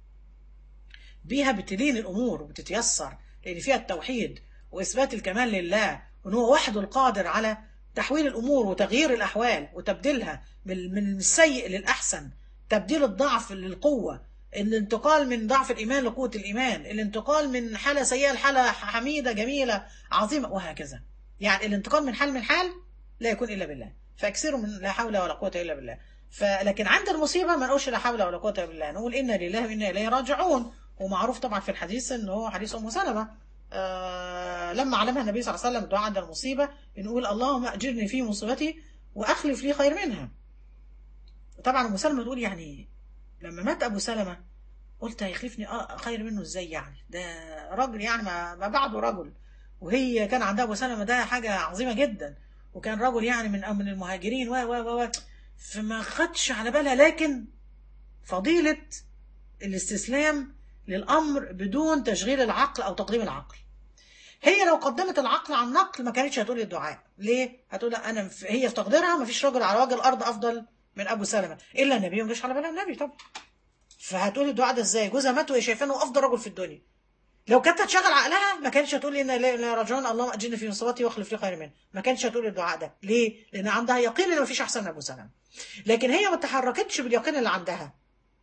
بيها بتلين الأمور وبتتيسر لأن فيها التوحيد وإثبات الكمال لله وأن هو وحده القادر على تحويل الأمور وتغيير الأحوال وتبديلها من من السيء للأحسن تبديل الضعف للقوة الانتقال من ضعف الإيمان لقوة الإيمان الانتقال من حالة سيئة لحالة حميدة جميلة عظيمة وهكذا يعني الانتقال من حال من حال لا يكون إلا بالله فاكسروا من لا حول ولا قوة إلا بالله فلكن عند المصيبة ما نقولش لا حول ولا قوة إلا بالله نقول إنا لله وإنا إليه راجعون ومعروف طبعا في الحديث ان هو حديث ام سلمة آه لما علمها النبي صلى الله عليه وسلم الدعاء عند المصيبة نقول اللهم اجرني في مصيبتي واخلف لي خير منها طبعا ام سلمة تقول يعني لما مات ابو سلمة قلت هيخلفني خير منه ازاي يعني ده راجل يعني ما, ما بعده رجل وهي كان عندها ابو سلمة ده حاجة عظيمة جدا وكان رجل يعني من من المهاجرين و و و فما خدش على بالها لكن فضيلة الاستسلام للأمر بدون تشغيل العقل أو تقديم العقل هي لو قدمت العقل عن النقل ما كانتش هتقول الدعاء ليه؟ هتقول أنا في هي في تقديرها ما فيش راجل على وجه الأرض أفضل من أبو سلمة إلا النبي ما جاش على بالها النبي طبعا فهتقول الدعاء ده إزاي؟ جوزها مات وهي شايفاه إنه أفضل رجل في الدنيا لو كانت هتشغل عقلها ما كانتش هتقول إن لا رجعون اللهم أجرني في مصيبتي واخلف لي خير منه ما كانتش هتقول الدعاء ده ليه؟ لأن عندها يقين إن ما فيش أحسن من أبو سلمة لكن هي ما تحركتش باليقين اللي عندها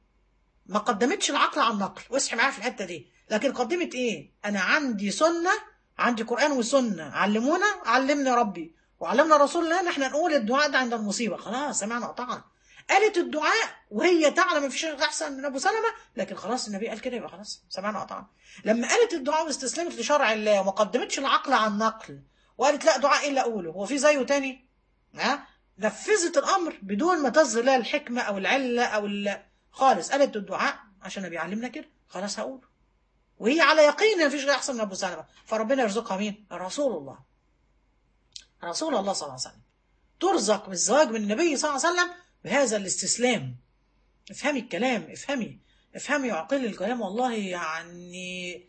ما قدمتش العقل عن النقل واصحي معايا في الحته دي لكن قدمت ايه انا عندي سنه عندي قران وسنه علمونا علمني ربي وعلمنا رسول الله ان احنا نقول الدعاء ده عند المصيبه خلاص سمعنا قطعنا قالت الدعاء وهي تعلم ما فيش احسن من ابو سلمه لكن خلاص النبي قال كده يبقى خلاص سمعنا قطعنا لما قالت الدعاء واستسلمت لشرع الله وما قدمتش العقل عن النقل وقالت لا دعاء الا اقوله هو في زيه تاني ها نفذت الامر بدون ما تظهر لها الحكمه او العله او ال... خالص قالت الدعاء عشان النبي علمنا كده خلاص هقول وهي على يقين ان مفيش احسن من ابو سلمه فربنا يرزقها مين رسول الله رسول الله صلى الله عليه وسلم ترزق بالزواج من النبي صلى الله عليه وسلم بهذا الاستسلام افهمي الكلام افهمي افهمي وعقل الكلام والله يعني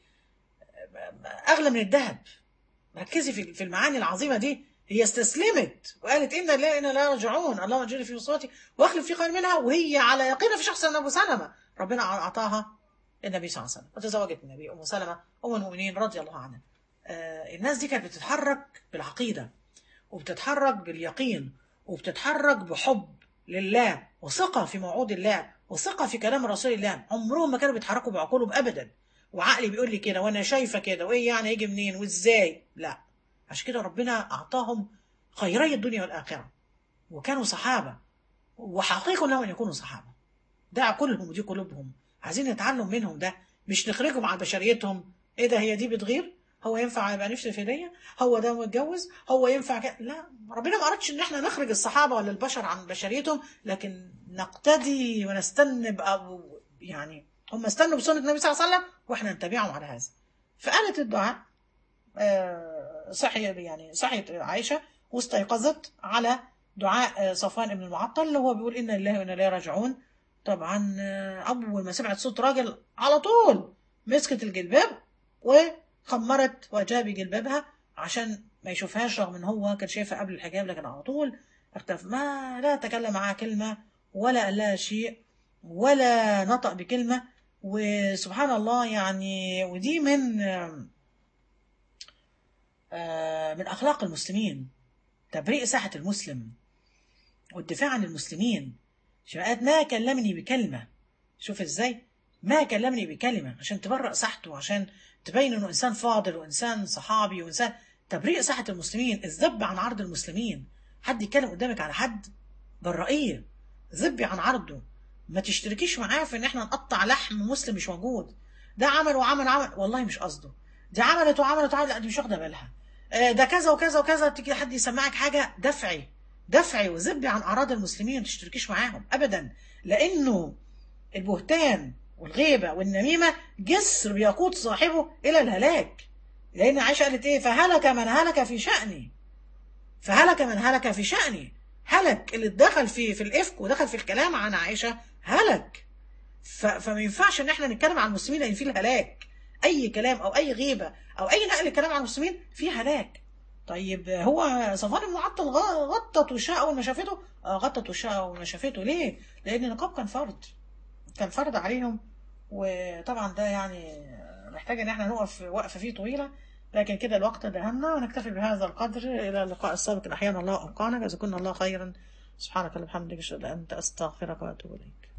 اغلى من الذهب ركزي في المعاني العظيمه دي هي استسلمت وقالت إنا لا إنا لا راجعون اللهم اجرني في مصيبتي واخلف في خير منها وهي على يقين مفيش أحسن من أبو سلمة ربنا أعطاها النبي صلى الله عليه وسلم وتزوجت النبي أم سلمة أم المؤمنين رضي الله عنها آه الناس دي كانت بتتحرك بالعقيدة وبتتحرك باليقين وبتتحرك بحب لله وثقة في موعود الله وثقة في كلام رسول الله عمرهم ما كانوا بيتحركوا بعقولهم أبدا وعقلي بيقول لي كده وأنا شايفة كده وإيه يعني يجي منين وإزاي لا عشان كده ربنا أعطاهم خيري الدنيا والآخرة وكانوا صحابة وحقيق لهم أن يكونوا صحابة ده عقولهم ودي قلوبهم عايزين نتعلم منهم ده مش نخرجهم عن بشريتهم ايه ده هي دي بتغير هو ينفع يبقى نفس في هديه هو ده متجوز هو ينفع كده لا ربنا ما أردش ان احنا نخرج الصحابه ولا البشر عن بشريتهم لكن نقتدي ونستنى بقى يعني هم استنوا بسنه النبي صلى الله عليه وسلم واحنا نتبعهم على هذا فقالت الدعاء آه صحي يعني صحيت عائشه واستيقظت على دعاء صفوان بن المعطل اللي هو بيقول إنا لله وإنا إليه راجعون طبعا أول ما سمعت صوت راجل على طول مسكت الجلباب وخمرت وجهها بجلبابها عشان ما يشوفهاش رغم ان هو كان شايفها قبل الحجاب لكن على طول اختف ما لا تكلم معاها كلمة ولا قال لها شيء ولا نطق بكلمة وسبحان الله يعني ودي من من أخلاق المسلمين تبريء ساحة المسلم والدفاع عن المسلمين شفاءات ما كلمني بكلمة شوف ازاي ما كلمني بكلمة عشان تبرأ ساحته عشان تبين انه انسان فاضل وانسان صحابي وانسان تبريء ساحة المسلمين الذب عن عرض المسلمين حد يتكلم قدامك على حد بالرأية ذبي عن عرضه ما تشتركيش معاه في ان احنا نقطع لحم مسلم مش موجود ده عمل وعمل عمل والله مش قصده دي عملت وعملت وعملت لا دي مش واخده بالها ده كذا وكذا وكذا تيجي حد يسمعك حاجه دفعي دفعي وذبي عن اعراض المسلمين ما تشتركيش معاهم ابدا لانه البهتان والغيبه والنميمه جسر بيقود صاحبه الى الهلاك لان عائشه قالت ايه فهلك من هلك في شاني فهلك من هلك في شاني هلك اللي دخل في في الافك ودخل في الكلام عن عائشه هلك فما ينفعش ان احنا نتكلم عن المسلمين لان في الهلاك اي كلام او اي غيبه او اي نقل كلام عن المسلمين فيه هلاك طيب هو صفوان بن معطل غ- غطت وشها اول ما شافته آه، غطت وشها اول ما شافته ليه؟ لان النقاب كان فرض كان فرض عليهم وطبعا ده يعني محتاج ان احنا نقف وقفه فيه طويله لكن كده الوقت دهمنا ونكتفي بهذا القدر الى اللقاء السابق ان احيانا الله ابقانا جزاكم الله خيرا سبحانك اللهم وبحمدك اشهد ان لا اله الا انت استغفرك واتوب اليك